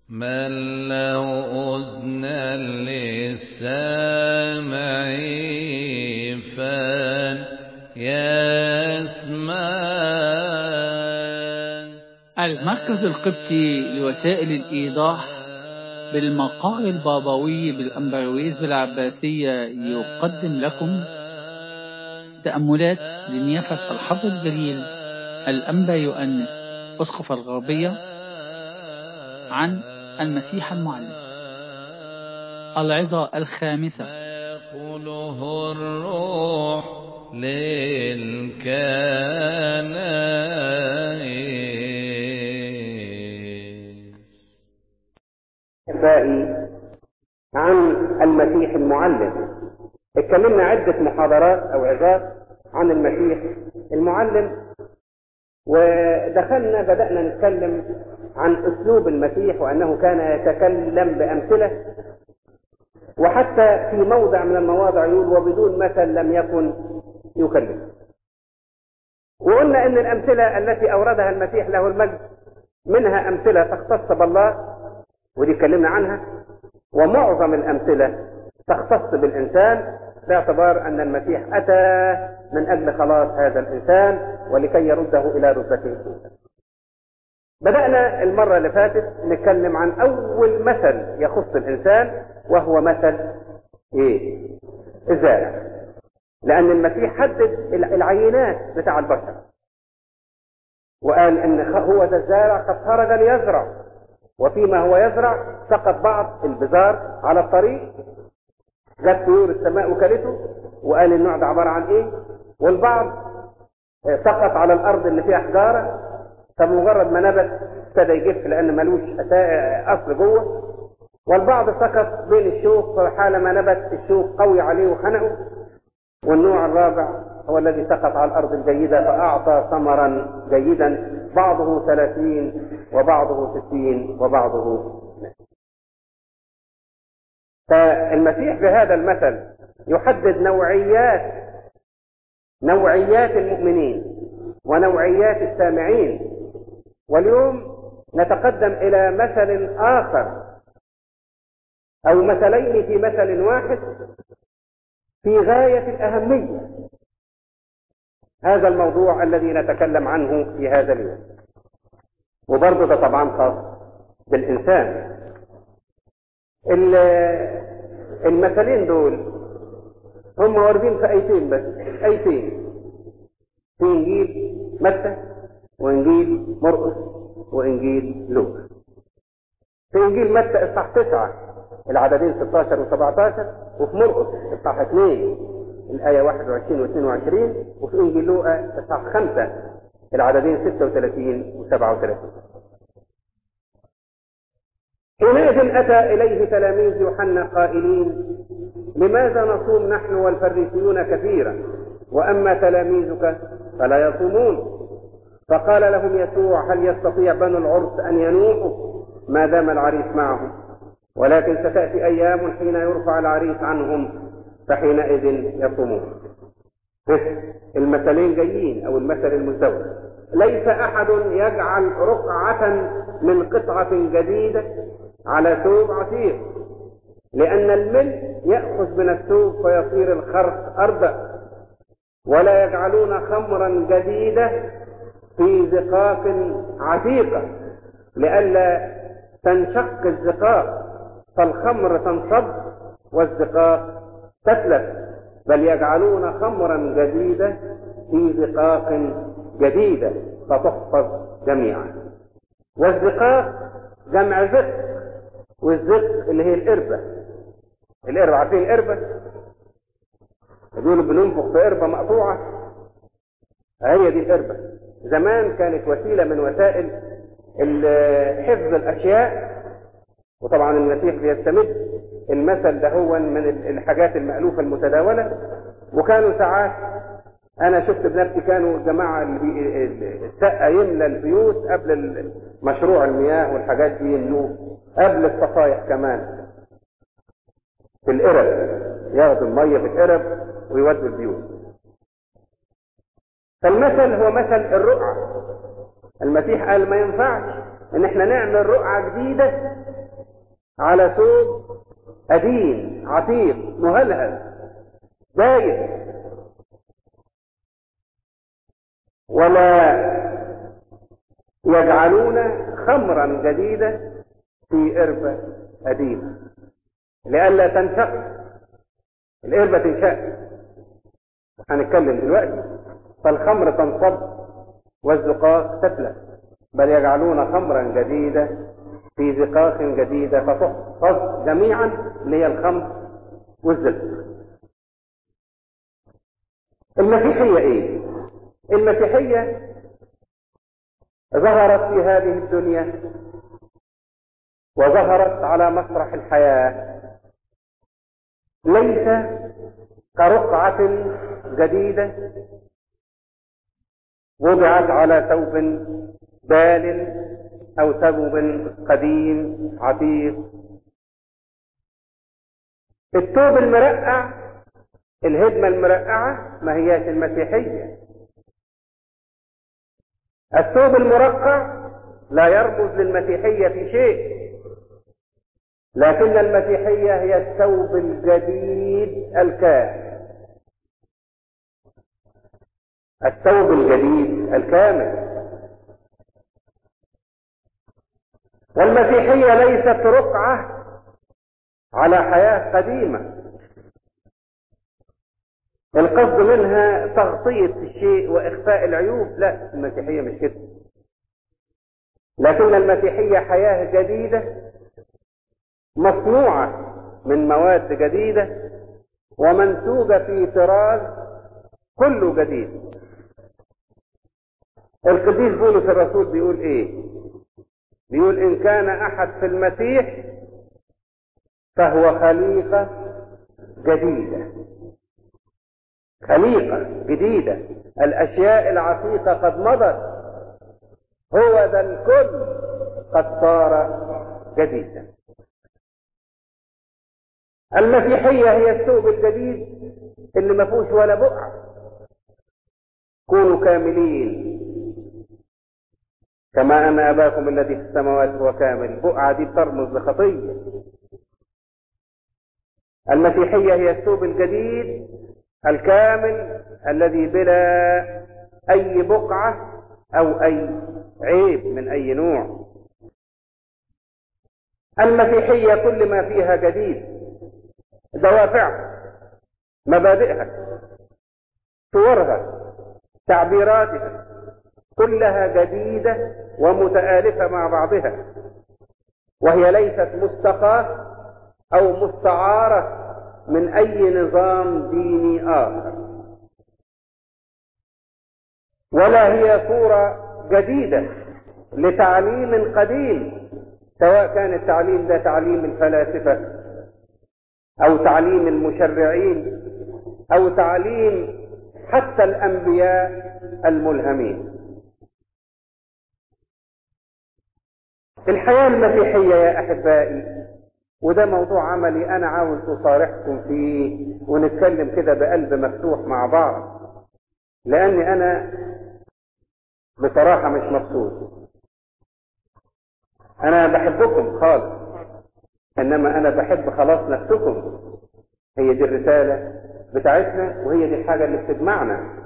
من له أذنا للسامع فليسمع المركز القبطي لوسائل الإيضاح بالمقال البابوي بالأمبرويز بالعباسية يقدم لكم تأملات لنيافة الحظ الجليل الأنبا يؤنس أسقف الغربية عن المسيح المعلم العظة الخامسة يقوله الروح للكنائس أحبائي عن المسيح المعلم اتكلمنا عدة محاضرات أو عظات عن المسيح المعلم ودخلنا بدأنا نتكلم عن أسلوب المسيح وأنه كان يتكلم بأمثلة وحتى في موضع من المواضع يقول وبدون مثل لم يكن يكلم وقلنا أن الأمثلة التي أوردها المسيح له المجد منها أمثلة تختص بالله ودي اتكلمنا عنها ومعظم الأمثلة تختص بالإنسان باعتبار أن المسيح أتى من أجل خلاص هذا الإنسان ولكي يرده إلى رتبته الأولى. بدأنا المرة اللي فاتت نتكلم عن أول مثل يخص الإنسان وهو مثل إيه؟ الزارع. لأن المسيح حدد العينات بتاع البشر. وقال إن هو ذا الزارع قد خرج ليزرع وفيما هو يزرع سقط بعض البذار على الطريق جت طيور السماء وكلته وقال النوع ده عباره عن ايه والبعض سقط على الارض اللي فيها حجاره فمجرد ما نبت ابتدى يجف لان ملوش اصل جوه والبعض سقط بين الشوك فحالما نبت الشوك قوي عليه وخنقه والنوع الرابع هو الذي سقط على الارض الجيده فاعطى ثمرا جيدا بعضه ثلاثين وبعضه ستين وبعضه فالمسيح بهذا المثل يحدد نوعيات نوعيات المؤمنين ونوعيات السامعين واليوم نتقدم إلى مثل آخر أو مثلين في مثل واحد في غاية الأهمية هذا الموضوع الذي نتكلم عنه في هذا اليوم وبرضه ده طبعا خاص بالإنسان المثلين دول هم واردين في ايتين بس ايتين في انجيل متى وانجيل مرقس وانجيل لوقا في انجيل متى اصحاح تسعة العددين 16 و17 وفي مرقس اصحاح 2 الآية 21 و 22 وفي انجيل لوقا اصحاح 5 العددين 36 و 37 حينئذ أتى إليه تلاميذ يوحنا قائلين لماذا نصوم نحن والفريسيون كثيرا وأما تلاميذك فلا يصومون فقال لهم يسوع هل يستطيع بنو العرس أن ينوحوا ما دام العريس معهم ولكن ستأتي أيام حين يرفع العريس عنهم فحينئذ يصومون المثلين جايين أو المثل المزدوج ليس أحد يجعل رقعة من قطعة جديدة على ثوب عتيق لأن الملء يأخذ من الثوب فيصير الخرق أرضا ولا يجعلون خمرا جديدة في زقاق عتيقة لئلا تنشق الزقاق فالخمر تنصب والزقاق تتلف بل يجعلون خمرا جديدة في زقاق جديدة فتحفظ جميعا والزقاق جمع زق والزق اللي هي القربة القربة عارفين القربة يقولوا بننفخ في قربة مقطوعة هي دي القربة زمان كانت وسيلة من وسائل حفظ الأشياء وطبعا المسيح بيستمد المثل ده هو من الحاجات المألوفة المتداولة وكانوا ساعات انا شفت بنفسي كانوا الجماعه اللي السقه يملى البيوت قبل مشروع المياه والحاجات دي يملوه قبل الصفايح كمان في القرب ياخدوا الميه في القرب ويودوا البيوت فالمثل هو مثل الرقعه المسيح قال ما ينفعش ان احنا نعمل رقعة جديدة على ثوب قديم عتيق مهلهل بايت ولا يجعلون خمرا جديدة في قربة قديمة لئلا تنشق القربة تنشق هنتكلم دلوقتي فالخمر تنصب والزقاق تفلت بل يجعلون خمرا جديدة في زقاق جديدة فتحفظ جميعا اللي هي الخمر والزبد المسيحية ايه المسيحية ظهرت في هذه الدنيا وظهرت على مسرح الحياة ليس كرقعة جديدة وضعت على ثوب بال أو ثوب قديم عتيق الثوب المرقع الهدمة المرقعة ما هياش المسيحية الثوب المرقع لا يرمز للمسيحية في شيء لكن المسيحية هي الثوب الجديد الكامل الثوب الجديد الكامل والمسيحية ليست رقعة على حياة قديمة القصد منها تغطية الشيء وإخفاء العيوب لا المسيحية مش كده لكن المسيحية حياة جديدة مصنوعة من مواد جديدة ومنسوجة في طراز كله جديد القديس بولس الرسول بيقول ايه بيقول ان كان احد في المسيح فهو خليقة جديدة خليقة جديدة الاشياء العتيقة قد مضت هو ذا الكل قد صار جديدا المسيحية هي الثوب الجديد اللي ما فيهوش ولا بقعة كونوا كاملين كما أن أباكم الذي في السماوات هو كامل بقعة دي بترمز لخطية المسيحية هي الثوب الجديد الكامل الذي بلا أي بقعة أو أي عيب من أي نوع المسيحية كل ما فيها جديد دوافعها مبادئها صورها تعبيراتها كلها جديدة ومتآلفة مع بعضها وهي ليست مستقاة أو مستعارة من أي نظام ديني آخر ولا هي صورة جديدة لتعليم قديم سواء كان التعليم ده تعليم الفلاسفة أو تعليم المشرعين أو تعليم حتى الأنبياء الملهمين الحياة المسيحية يا أحبائي وده موضوع عملي أنا عاوز أصارحكم فيه ونتكلم كده بقلب مفتوح مع بعض لأني أنا بصراحة مش مبسوط أنا بحبكم خالص إنما أنا بحب خلاص نفسكم هي دي الرسالة بتاعتنا وهي دي الحاجة اللي بتجمعنا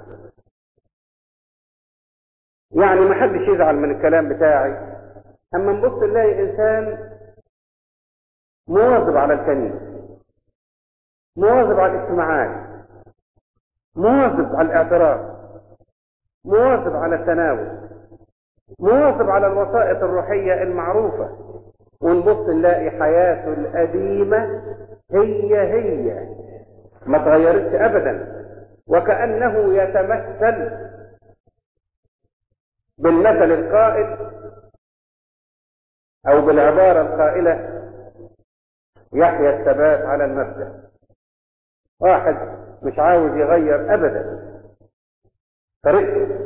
يعني ما حدش يزعل من الكلام بتاعي اما نبص نلاقي انسان مواظب على الكنيسة مواظب على الاجتماعات مواظب على الاعتراف مواظب على التناول مواظب على الوسائط الروحية المعروفة ونبص نلاقي حياته القديمة هي هي ما تغيرتش ابدا وكأنه يتمثل بالمثل القائل او بالعبارة القائلة يحيى الثبات على المبدأ واحد مش عاوز يغير ابدا طريقته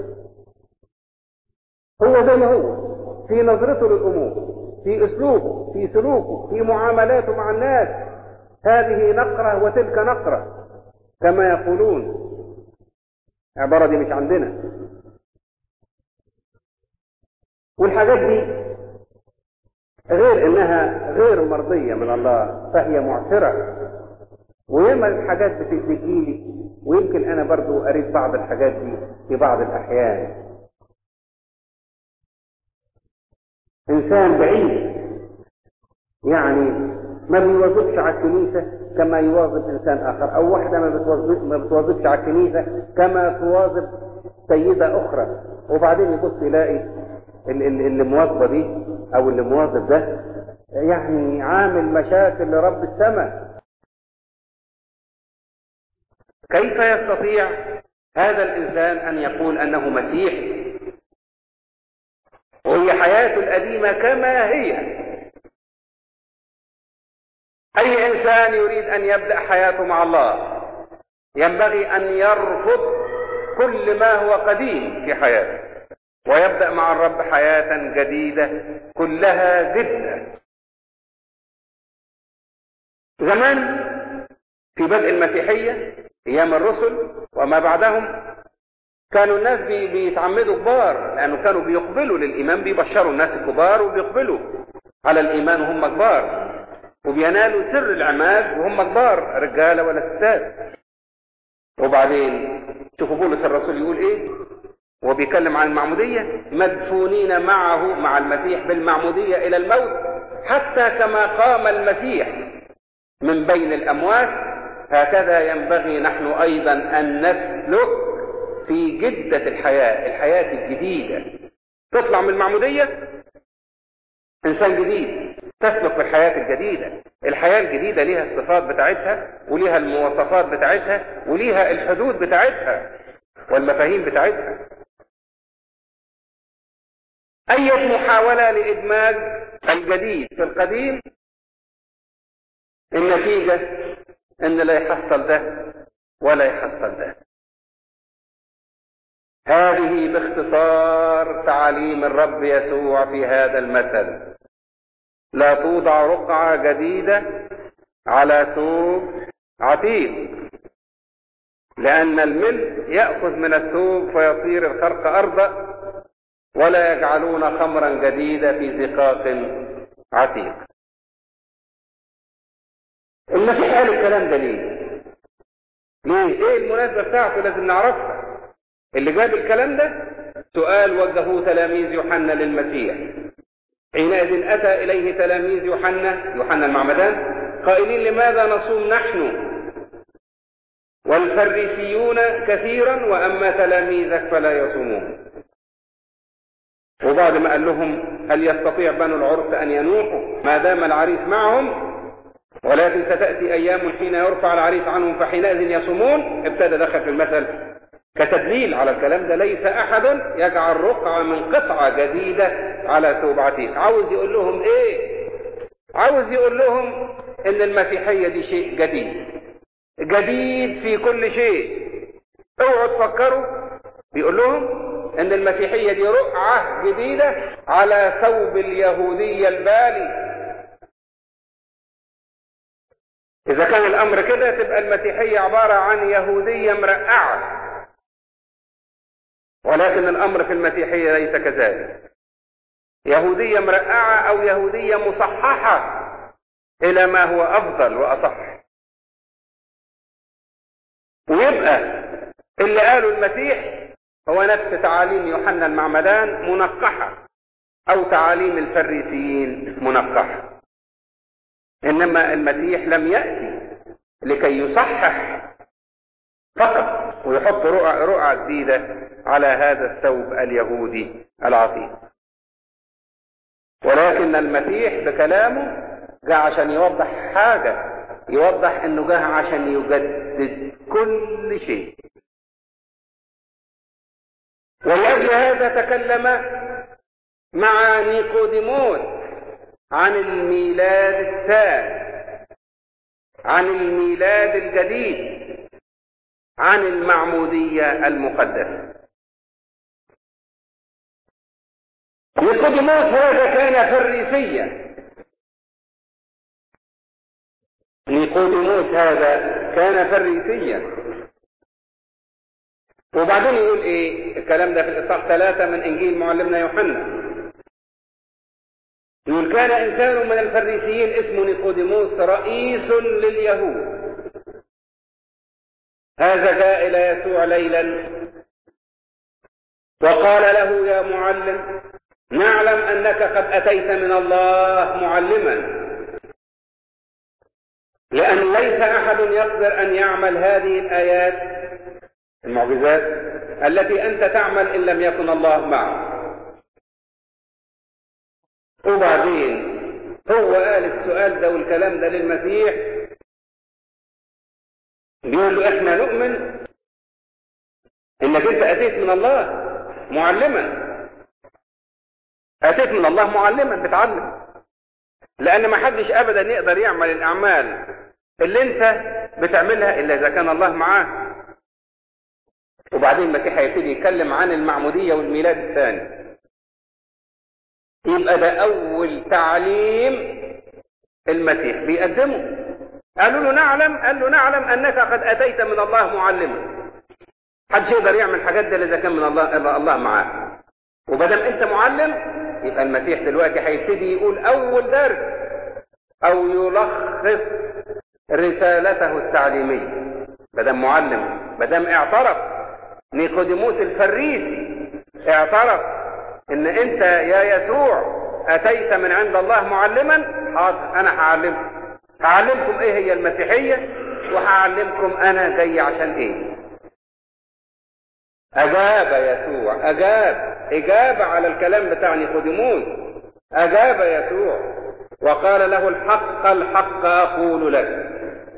هو زي ما هو في نظرته للامور في اسلوبه في سلوكه في معاملاته مع الناس هذه نقرة وتلك نقرة كما يقولون العبارة دي مش عندنا والحاجات دي غير انها غير مرضية من الله فهي معسرة وياما الحاجات بتجيلي ويمكن انا برضو اريد بعض الحاجات دي في بعض الاحيان انسان بعيد يعني ما بيواظبش على الكنيسة كما يواظب انسان اخر او واحدة ما بتواظب ما بتواظبش على الكنيسة كما تواظب سيدة اخرى وبعدين يبص يلاقي اللي مواظبة دي او اللي مواظب ده يعني عامل مشاكل لرب السماء كيف يستطيع هذا الانسان ان يقول انه مسيح وهي حياته القديمة كما هي اي انسان يريد ان يبدأ حياته مع الله ينبغي ان يرفض كل ما هو قديم في حياته ويبدأ مع الرب حياة جديدة كلها جدة زمان في بدء المسيحية ايام الرسل وما بعدهم كانوا الناس بي بيتعمدوا كبار لانه كانوا بيقبلوا للايمان بيبشروا الناس الكبار وبيقبلوا على الايمان وهم كبار وبينالوا سر العماد وهم كبار رجاله ولا ستات وبعدين شوفوا بولس الرسول يقول ايه وهو بيتكلم عن المعموديه مدفونين معه مع المسيح بالمعموديه الى الموت حتى كما قام المسيح من بين الاموات هكذا ينبغي نحن ايضا ان نسلك في جدة الحياة الحياة الجديدة تطلع من المعمودية انسان جديد تسلك في الحياة الجديدة الحياة الجديدة ليها الصفات بتاعتها وليها المواصفات بتاعتها وليها الحدود بتاعتها والمفاهيم بتاعتها أي محاولة لإدماج الجديد في القديم النتيجة ان لا يحصل ده ولا يحصل ده هذه باختصار تعاليم الرب يسوع في هذا المثل لا توضع رقعة جديدة على ثوب عتيق لأن الملء يأخذ من الثوب فيصير الخرق أرضا ولا يجعلون خمرا جديدة في زقاق عتيق المسيح قال الكلام ده ليه؟ ليه؟ ايه المناسبة بتاعته لازم نعرفها. اللي جاب الكلام ده سؤال وجهه تلاميذ يوحنا للمسيح. حينئذ أتى إليه تلاميذ يوحنا يوحنا المعمدان قائلين لماذا نصوم نحن والفريسيون كثيرا وأما تلاميذك فلا يصومون. وبعد ما قال لهم هل يستطيع بنو العرس أن ينوحوا ما دام العريس معهم ولكن ستأتي أيام حين يرفع العريس عنهم فحينئذ يصومون ابتدى دخل في المثل كتدليل على الكلام ده ليس أحد يجعل رقعة من قطعة جديدة على ثوب عتيق عاوز يقول لهم إيه عاوز يقول لهم إن المسيحية دي شيء جديد جديد في كل شيء اوعوا تفكروا بيقول لهم ان المسيحية دي رقعة جديدة على ثوب اليهودية البالي إذا كان الأمر كده تبقى المسيحية عبارة عن يهودية مرقعة ولكن الأمر في المسيحية ليس كذلك يهودية مرقعة أو يهودية مصححة إلى ما هو أفضل وأصح ويبقى اللي قاله المسيح هو نفس تعاليم يوحنا المعمدان منقحة أو تعاليم الفريسيين منقحة إنما المسيح لم يأتي لكي يصحح فقط ويحط رؤى رؤى جديدة على هذا الثوب اليهودي العتيق ولكن المسيح بكلامه جاء عشان يوضح حاجة يوضح انه جاء عشان يجدد كل شيء ولأجل هذا تكلم مع نيقوديموس عن الميلاد الثاني عن الميلاد الجديد عن المعمودية المقدسة نيقوديموس هذا كان فريسيا نيقوديموس هذا كان فريسيا وبعدين يقول ايه الكلام ده في الاصحاح ثلاثة من انجيل معلمنا يوحنا يقول كان إنسان من الفريسيين اسمه نيقوديموس رئيس لليهود هذا جاء إلى يسوع ليلا وقال له يا معلم نعلم أنك قد أتيت من الله معلما لأن ليس أحد يقدر أن يعمل هذه الآيات المعجزات التي أنت تعمل إن لم يكن الله معه وبعدين هو قال السؤال ده والكلام ده للمسيح بيقول له احنا نؤمن انك انت اتيت من الله معلما اتيت من الله معلما بتعلم لان ما حدش ابدا يقدر يعمل الاعمال اللي انت بتعملها الا اذا كان الله معاه وبعدين المسيح هيبتدي يتكلم عن المعموديه والميلاد الثاني يبقى ده اول تعليم المسيح بيقدمه قالوا له نعلم قال له نعلم انك قد اتيت من الله معلما حدش يقدر يعمل حاجات ده اذا كان من الله الله معاه وبدل انت معلم يبقى المسيح دلوقتي هيبتدي يقول اول درس او يلخص رسالته التعليميه بدل معلم بدل اعترف نيقوديموس الفريسي اعترف ان انت يا يسوع اتيت من عند الله معلما حاضر انا هعلمكم هعلمكم ايه هي المسيحية وهعلمكم انا جاي عشان ايه اجاب يسوع اجاب اجابة على الكلام بتاع نيقوديموس اجاب يسوع وقال له الحق الحق اقول لك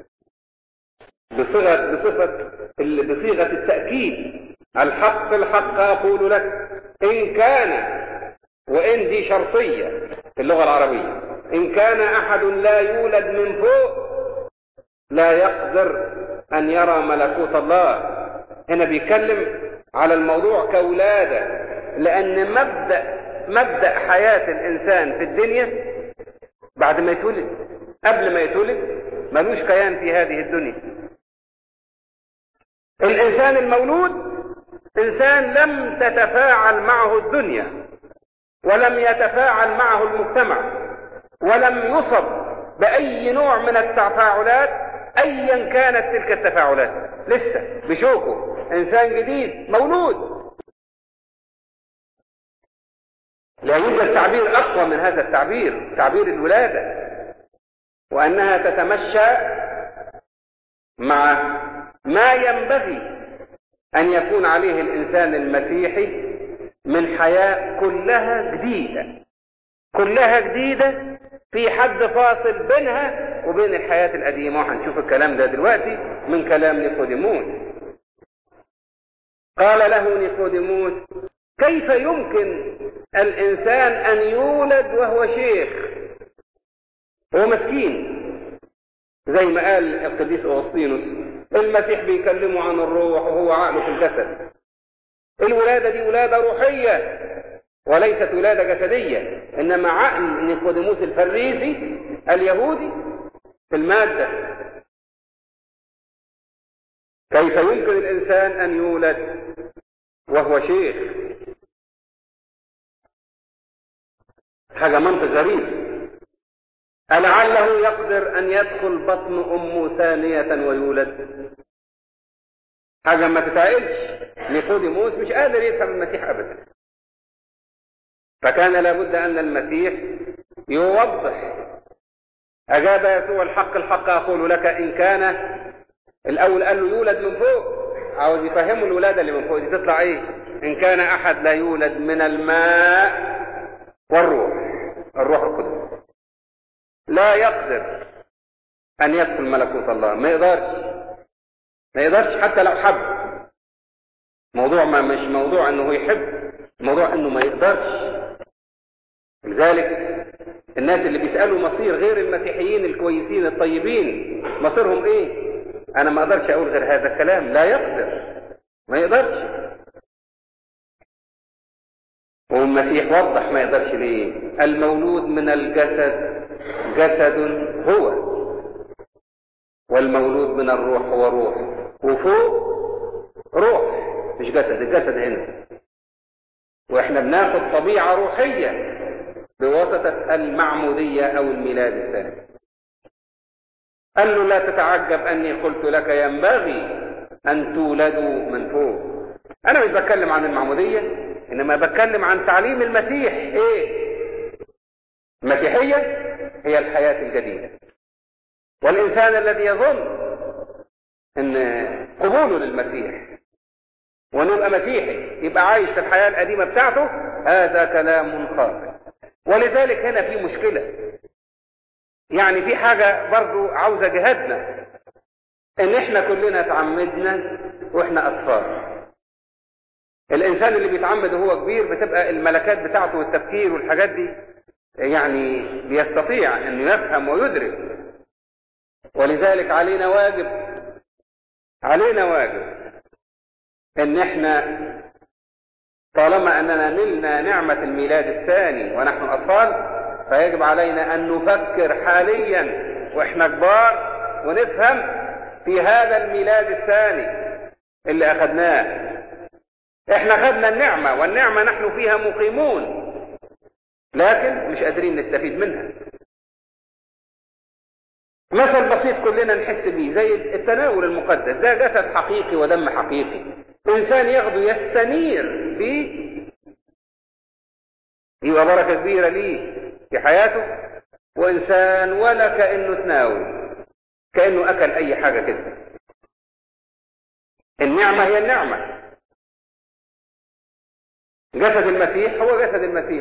بصيغة بصفة بصيغة التأكيد الحق الحق اقول لك ان كان وان دي شرطية في اللغة العربية إن كان أحد لا يولد من فوق لا يقدر أن يرى ملكوت الله هنا بيتكلم على الموضوع كولادة لأن مبدأ مبدأ حياة الإنسان في الدنيا بعد ما يتولد قبل ما يتولد ملوش كيان في هذه الدنيا الإنسان المولود إنسان لم تتفاعل معه الدنيا ولم يتفاعل معه المجتمع ولم يصب بأي نوع من التفاعلات أيا كانت تلك التفاعلات لسه بشوكه إنسان جديد مولود لا يوجد تعبير أقوى من هذا التعبير تعبير الولادة وأنها تتمشى مع ما ينبغي أن يكون عليه الإنسان المسيحي من حياة كلها جديدة كلها جديدة في حد فاصل بينها وبين الحياة القديمة وهنشوف الكلام ده دلوقتي من كلام نيقوديموس قال له نيقوديموس كيف يمكن الإنسان أن يولد وهو شيخ هو مسكين زي ما قال القديس أوسطينوس المسيح بيكلمه عن الروح وهو عقله في الجسد الولادة دي ولادة روحية وليست ولادة جسدية إنما عقل نيقوديموس الفريسي اليهودي في المادة كيف يمكن الإنسان أن يولد وهو شيخ حاجة منطق غريب ألعله يقدر أن يدخل بطن أمه ثانية ويولد حاجة ما تتعقلش نيقوديموس مش قادر يفهم المسيح أبدا فكان لابد أن المسيح يوضح أجاب يسوع الحق الحق أقول لك إن كان الأول قال له يولد من فوق عاوز يفهمه الولادة اللي من فوق دي تطلع إيه إن كان أحد لا يولد من الماء والروح الروح القدس لا يقدر أن يدخل ملكوت الله ما يقدرش ما يقدرش حتى لو حب موضوع ما مش موضوع انه يحب موضوع انه ما يقدرش لذلك الناس اللي بيسألوا مصير غير المسيحيين الكويسين الطيبين مصيرهم ايه انا ما اقدرش اقول غير هذا الكلام لا يقدر ما يقدرش والمسيح وضح ما يقدرش ليه المولود من الجسد جسد هو والمولود من الروح هو روح وفوق روح مش جسد الجسد هنا واحنا بناخد طبيعة روحية بواسطة المعمودية أو الميلاد الثاني قال له لا تتعجب أني قلت لك ينبغي أن تولدوا من فوق أنا مش بتكلم عن المعمودية إنما بتكلم عن تعليم المسيح إيه المسيحية هي الحياة الجديدة والإنسان الذي يظن أن قبوله للمسيح وأنه يبقى مسيحي يبقى عايش في الحياة القديمة بتاعته هذا كلام خاطئ ولذلك هنا في مشكلة يعني في حاجة برضو عاوزة جهادنا ان احنا كلنا تعمدنا واحنا اطفال الانسان اللي بيتعمد وهو كبير بتبقى الملكات بتاعته والتفكير والحاجات دي يعني بيستطيع انه يفهم ويدرك ولذلك علينا واجب علينا واجب ان احنا طالما اننا نلنا نعمة الميلاد الثاني ونحن اطفال فيجب علينا ان نفكر حاليا واحنا كبار ونفهم في هذا الميلاد الثاني اللي اخذناه احنا خدنا النعمة والنعمة نحن فيها مقيمون لكن مش قادرين نستفيد منها مثل بسيط كلنا نحس بيه زي التناول المقدس ده جسد حقيقي ودم حقيقي انسان ياخده يستنير بيه يبقى بركه كبيره ليه في حياته وانسان ولا كانه تناول كانه اكل اي حاجه كده النعمه هي النعمه جسد المسيح هو جسد المسيح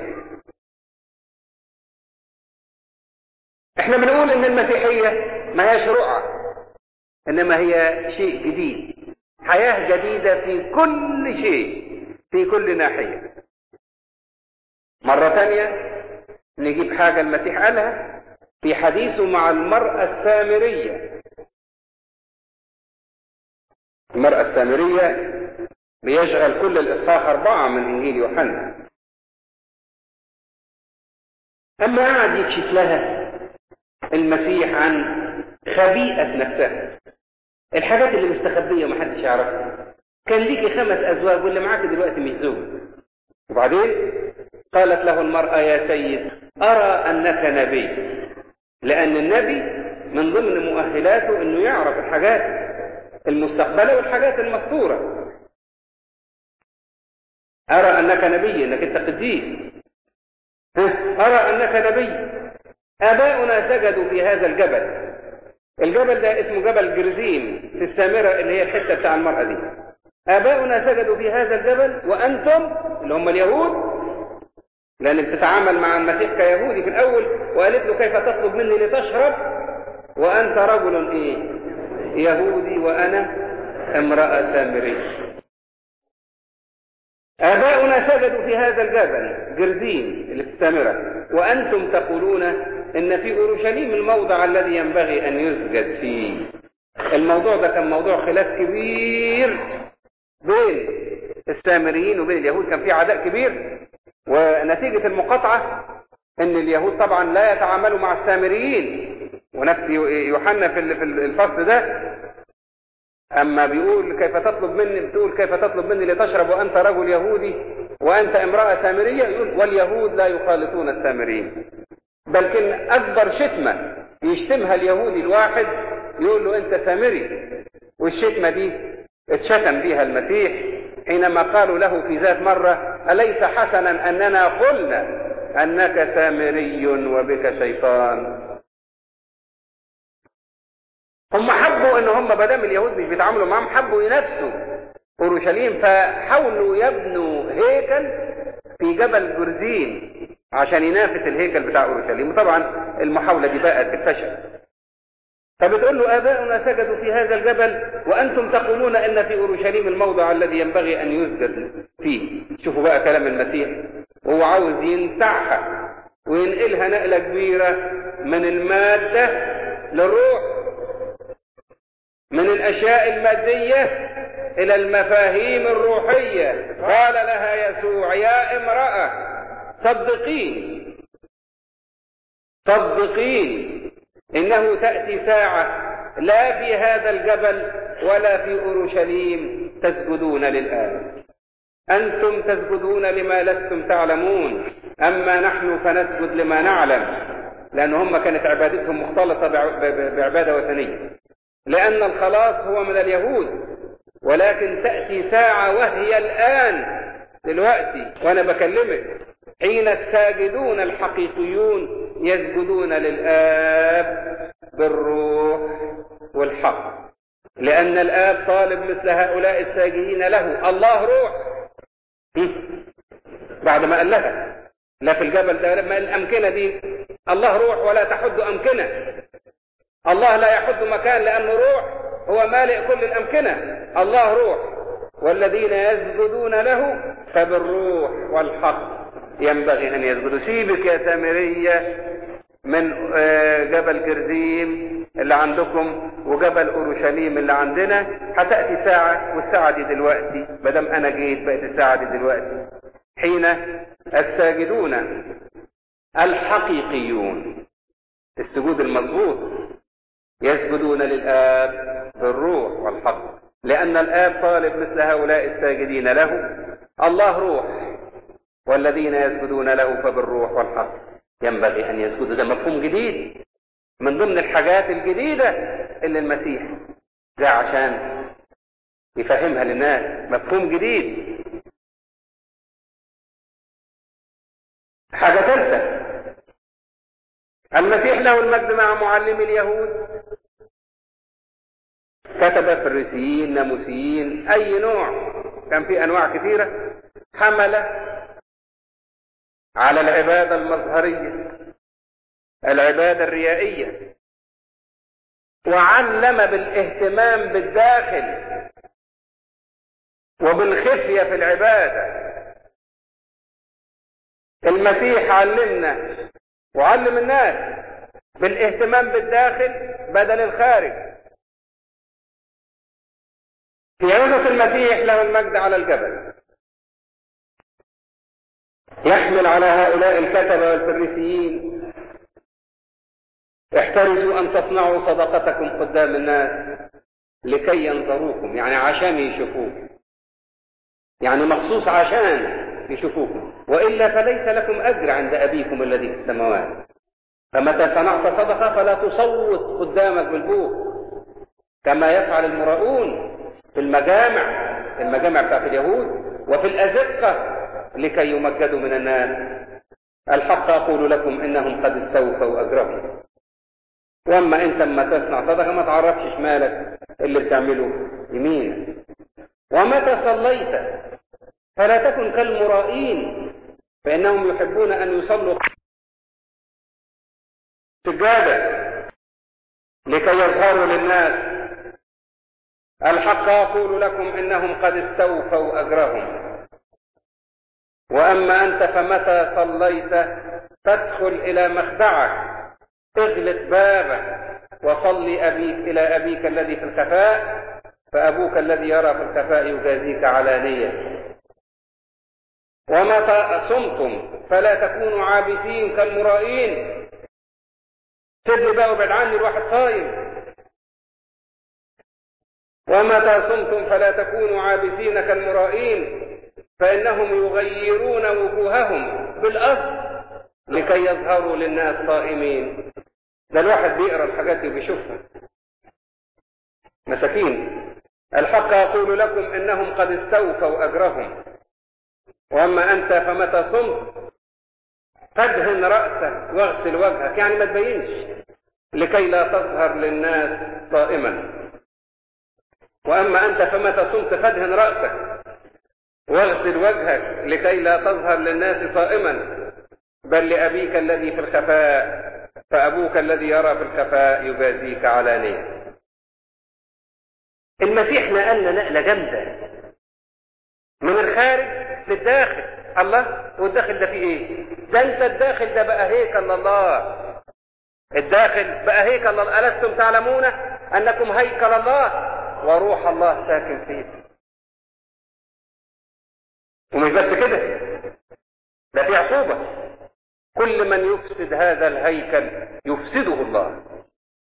احنا بنقول ان المسيحيه ما هيش رؤى انما هي شيء جديد حياه جديده في كل شيء في كل ناحيه مره ثانيه نجيب حاجه المسيح قالها في حديثه مع المراه السامريه المراه السامريه بيشغل كل الاصحاح اربعه من انجيل يوحنا اما قعد يكشف لها المسيح عن خبيئة نفسها الحاجات اللي مستخبية ومحدش يعرفها كان ليكي خمس أزواج واللي معاك دلوقتي مش زوج وبعدين قالت له المرأة يا سيد أرى أنك نبي لأن النبي من ضمن مؤهلاته أنه يعرف الحاجات المستقبلة والحاجات المستورة أرى أنك نبي أنك أنت قديس أرى أنك نبي آباؤنا سجدوا في هذا الجبل الجبل ده اسمه جبل جرزيم في السامرة اللي هي الحتة بتاع المرأة دي آباؤنا سجدوا في هذا الجبل وأنتم اللي هم اليهود لأن بتتعامل مع المسيح كيهودي في الأول وقالت له كيف تطلب مني لتشرب وأنت رجل إيه يهودي وأنا امرأة سامرية آباؤنا سجدوا في هذا الجبل جرزين اللي في السامرة وأنتم تقولون إن في أورشليم الموضع الذي ينبغي أن يسجد فيه الموضوع ده كان موضوع خلاف كبير بين السامريين وبين اليهود كان في عداء كبير ونتيجة المقاطعة إن اليهود طبعا لا يتعاملوا مع السامريين ونفس يوحنا في الفصل ده أما بيقول كيف تطلب مني بتقول كيف تطلب مني لتشرب وأنت رجل يهودي وأنت امرأة سامرية يقول واليهود لا يخالطون السامريين بل كن أكبر شتمة يشتمها اليهودي الواحد يقول له أنت سامري والشتمة دي اتشتم بها المسيح حينما قالوا له في ذات مرة أليس حسنا أننا قلنا أنك سامري وبك شيطان هم حبوا ان هم بدام اليهود مش بيتعاملوا معاهم حبوا ينافسوا اورشليم فحاولوا يبنوا هيكل في جبل جرزين عشان ينافس الهيكل بتاع اورشليم وطبعا المحاوله دي بقت بالفشل فبتقول له اباؤنا سجدوا في هذا الجبل وانتم تقولون ان في اورشليم الموضع الذي ينبغي ان يسجد فيه شوفوا بقى كلام المسيح وهو عاوز ينتعها وينقلها نقله كبيره من الماده للروح من الاشياء الماديه الى المفاهيم الروحيه قال لها يسوع يا امراه صدقين صدقين انه تاتي ساعه لا في هذا الجبل ولا في اورشليم تسجدون للاب أنتم تسجدون لما لستم تعلمون أما نحن فنسجد لما نعلم لأن هم كانت عبادتهم مختلطة بع- ب- بعبادة وثنية لأن الخلاص هو من اليهود ولكن تأتي ساعة وهي الآن دلوقتي وأنا بكلمك حين الساجدون الحقيقيون يسجدون للآب بالروح والحق لأن الآب طالب مثل هؤلاء الساجدين له الله روح هم. بعد ما قال لها لا في الجبل ده لما الأمكنة دي الله روح ولا تحد أمكنة الله لا يحد مكان لأنه روح هو مالئ كل الأمكنة الله روح والذين يسجدون له فبالروح والحق ينبغي أن يسجدوا سيبك يا سامرية من آه، جبل جرزيم اللي عندكم وجبل اورشليم اللي عندنا هتاتي ساعه والساعه دي دلوقتي ما دام انا جيت بقت الساعه دي دلوقتي حين الساجدون الحقيقيون السجود المضبوط يسجدون للآب بالروح والحق لأن الآب طالب مثل هؤلاء الساجدين له الله روح والذين يسجدون له فبالروح والحق ينبغي أن يسجدوا ده مفهوم جديد من ضمن الحاجات الجديدة اللي المسيح جاء عشان يفهمها للناس مفهوم جديد حاجة ثالثة المسيح له المجد مع معلم اليهود كتب فريسيين ناموسيين أي نوع كان في أنواع كثيرة حمل على العبادة المظهرية العبادة الريائية وعلم بالاهتمام بالداخل وبالخفية في العبادة المسيح علمنا وعلم الناس بالاهتمام بالداخل بدل الخارج في عظة المسيح له المجد على الجبل يحمل على هؤلاء الكتبة والفريسيين احترزوا أن تصنعوا صدقتكم قدام الناس لكي ينظروكم يعني عشان يشوفوكم يعني مخصوص عشان يشوفوكم وإلا فليس لكم أجر عند أبيكم الذي في السماوات فمتى صنعت صدقة فلا تصوت قدامك بالبوق كما يفعل المراؤون في المجامع المجامع بتاعت اليهود وفي الأزقة لكي يمجدوا من الناس الحق أقول لكم إنهم قد استوفوا أجرهم واما انت اما تصنع صدقه ما تعرفش شمالك اللي بتعمله يمينك ومتى صليت فلا تكن كالمرائين فانهم يحبون ان يصلوا سجادا لكي يظهروا للناس الحق اقول لكم انهم قد استوفوا اجرهم واما انت فمتى صليت فادخل الى مخدعك اغلق بابك وصلي أبيك إلى أبيك الذي في الخفاء فأبوك الذي يرى في الخفاء يجازيك علانية ومتى صمتم فلا تكونوا عابثين كالمرائين سيبني بقى وابعد عني الواحد صايم ومتى صمتم فلا تكونوا عابثين كالمرائين فإنهم يغيرون وجوههم بالأرض لكي يظهروا للناس صائمين ده الواحد بيقرا الحاجات دي وبيشوفها مساكين الحق اقول لكم انهم قد استوفوا اجرهم واما انت فمتى صمت فادهن راسك واغسل وجهك يعني ما تبينش لكي لا تظهر للناس صائما واما انت فمتى صمت فادهن راسك واغسل وجهك لكي لا تظهر للناس صائما بل لأبيك الذي في الخفاء فأبوك الذي يرى في الخفاء يجازيك علانية المسيح نقلنا نقلة جامدة من الخارج للداخل الله والداخل ده فيه ايه ده انت الداخل ده بقى هيكل الله الداخل بقى هيكل الله ألستم تعلمون أنكم هيكل الله وروح الله ساكن فيكم ومش بس كده ده في عقوبة كل من يفسد هذا الهيكل يفسده الله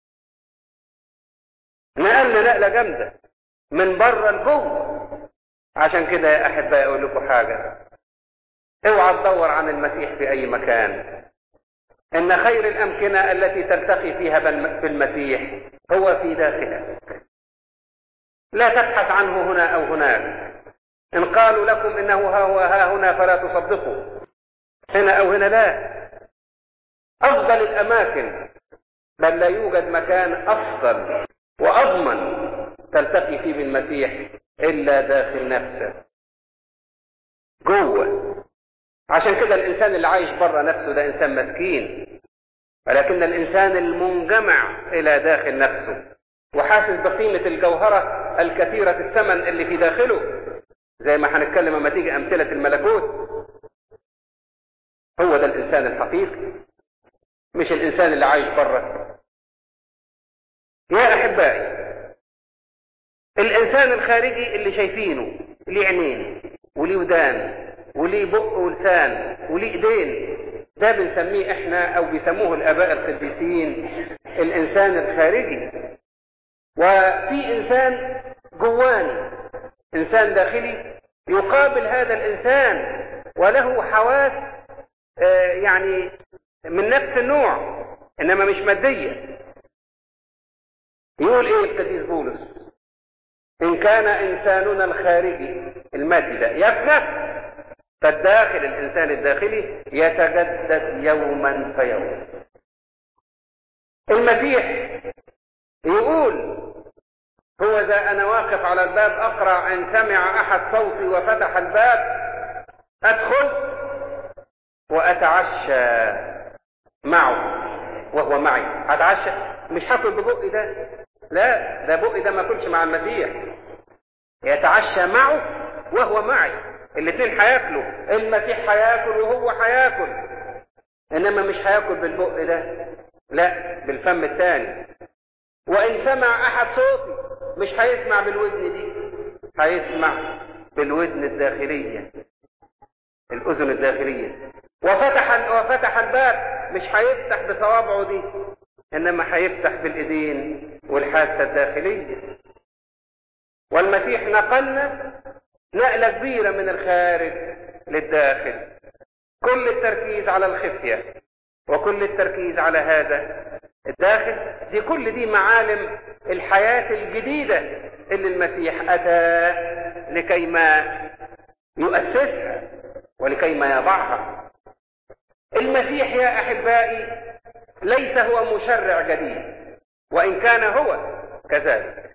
نقلنا نقلة جامدة من بره لجوه عشان كده يا احبائي اقول لكم حاجه اوعى تدور عن المسيح في اي مكان ان خير الامكنه التي تلتقي فيها بالمسيح هو في داخلك لا تبحث عنه هنا او هناك ان قالوا لكم انه ها هو ها هنا فلا تصدقوا هنا او هنا لا افضل الاماكن بل لا يوجد مكان افضل واضمن تلتقي فيه بالمسيح الا داخل نفسك جوه عشان كده الانسان اللي عايش بره نفسه ده انسان مسكين ولكن الانسان المنجمع الى داخل نفسه وحاسس بقيمة الجوهرة الكثيرة الثمن اللي في داخله زي ما هنتكلم لما تيجي امثلة الملكوت هو ده الانسان الحقيقي مش الانسان اللي عايش بره يا احبائي الانسان الخارجي اللي شايفينه ليه عينين وليه ودان وليه بق ولسان وليه ايدين ده بنسميه احنا او بيسموه الاباء القديسين الانسان الخارجي وفي انسان جواني انسان داخلي يقابل هذا الانسان وله حواس آه يعني من نفس النوع انما مش ماديه يقول ايه القديس بولس ان كان انساننا الخارجي المادي ده يفنى فالداخل الانسان الداخلي يتجدد يوما فيوم المسيح يقول هو ذا انا واقف على الباب اقرع ان سمع احد صوتي وفتح الباب ادخل واتعشى معه وهو معي اتعشى مش هاكل ببقي ده لا ده بقي ده ما اكلش مع المسيح يتعشى معه وهو معي الاثنين هياكلوا المسيح هياكل وهو هياكل انما مش هياكل بالبق ده لا بالفم الثاني وان سمع احد صوتي مش هيسمع بالودن دي هيسمع بالودن الداخليه الاذن الداخليه وفتح وفتح الباب مش هيفتح بصوابعه دي انما هيفتح بالايدين والحاسه الداخليه والمسيح نقلنا نقله كبيره من الخارج للداخل كل التركيز على الخفيه وكل التركيز على هذا الداخل دي كل دي معالم الحياه الجديده اللي المسيح اتى لكي ما يؤسسها ولكي ما يضعها المسيح يا احبائي ليس هو مشرع جديد وان كان هو كذلك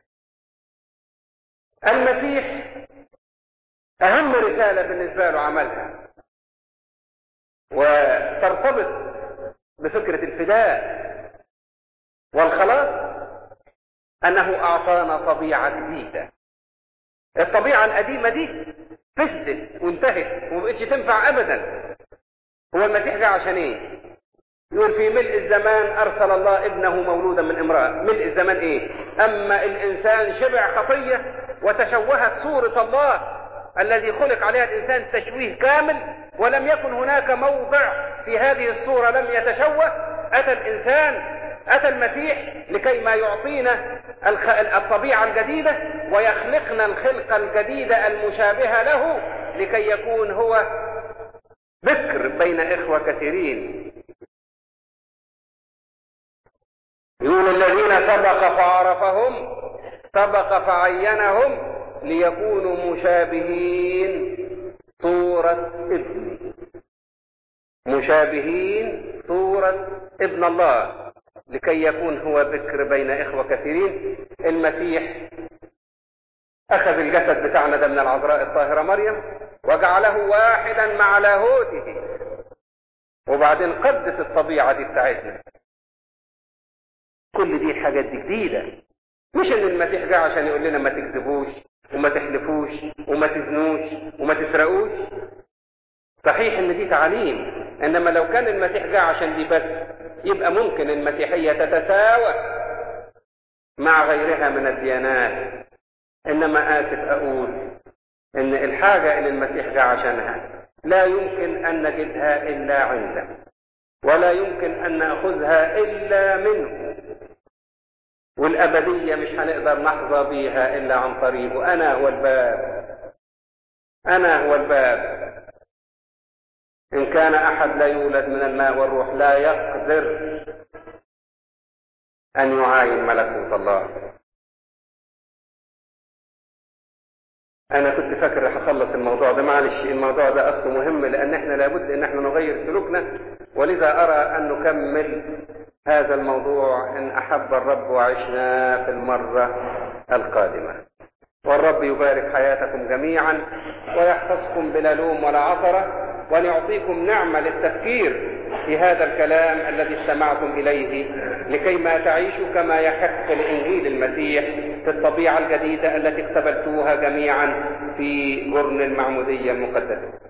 المسيح اهم رساله بالنسبه له عملها وترتبط بفكره الفداء والخلاص انه اعطانا طبيعه جديده الطبيعه القديمه دي فسدت وانتهت ومبقتش تنفع ابدا هو المسيح جه عشان ايه يقول في ملء الزمان ارسل الله ابنه مولودا من امراه ملء الزمان ايه اما الانسان شبع خطيه وتشوهت صوره الله الذي خلق عليها الانسان تشويه كامل ولم يكن هناك موضع في هذه الصوره لم يتشوه اتى الانسان اتى المسيح لكي ما يعطينا الطبيعه الجديده ويخلقنا الخلقه الجديده المشابهه له لكي يكون هو بكر بين اخوه كثيرين يقول الذين سبق فعرفهم سبق فعينهم ليكونوا مشابهين صورة ابن مشابهين صورة ابن الله لكي يكون هو بكر بين إخوة كثيرين المسيح أخذ الجسد بتاعنا ده من العذراء الطاهرة مريم وجعله واحدا مع لاهوته وبعدين قدس الطبيعة دي بتاعتنا كل دي الحاجات دي جديدة مش ان المسيح جه عشان يقول لنا ما تكذبوش وما تحلفوش وما تزنوش وما تسرقوش صحيح ان دي تعاليم انما لو كان المسيح جه عشان دي بس يبقى ممكن المسيحية تتساوى مع غيرها من الديانات انما اسف اقول ان الحاجة اللي المسيح جه عشانها لا يمكن ان نجدها الا عنده ولا يمكن ان ناخذها الا منه والابديه مش هنقدر نحظى بيها الا عن طريقه انا هو الباب أنا هو الباب إن كان أحد لا يولد من الماء والروح لا يقدر أن يعاين ملكوت الله أنا كنت فاكر رح أخلص الموضوع ده معلش الموضوع ده أصله مهم لأن إحنا لابد إن إحنا نغير سلوكنا ولذا أرى أن نكمل هذا الموضوع إن أحب الرب وعشنا في المرة القادمة والرب يبارك حياتكم جميعا ويحفظكم بلا لوم ولا عثرة وأن يعطيكم نعمة للتفكير في هذا الكلام الذي استمعتم إليه لكي ما تعيشوا كما يحق لإنجيل المسيح في الطبيعة الجديدة التي اقتبلتوها جميعا في جرن المعمودية المقدسة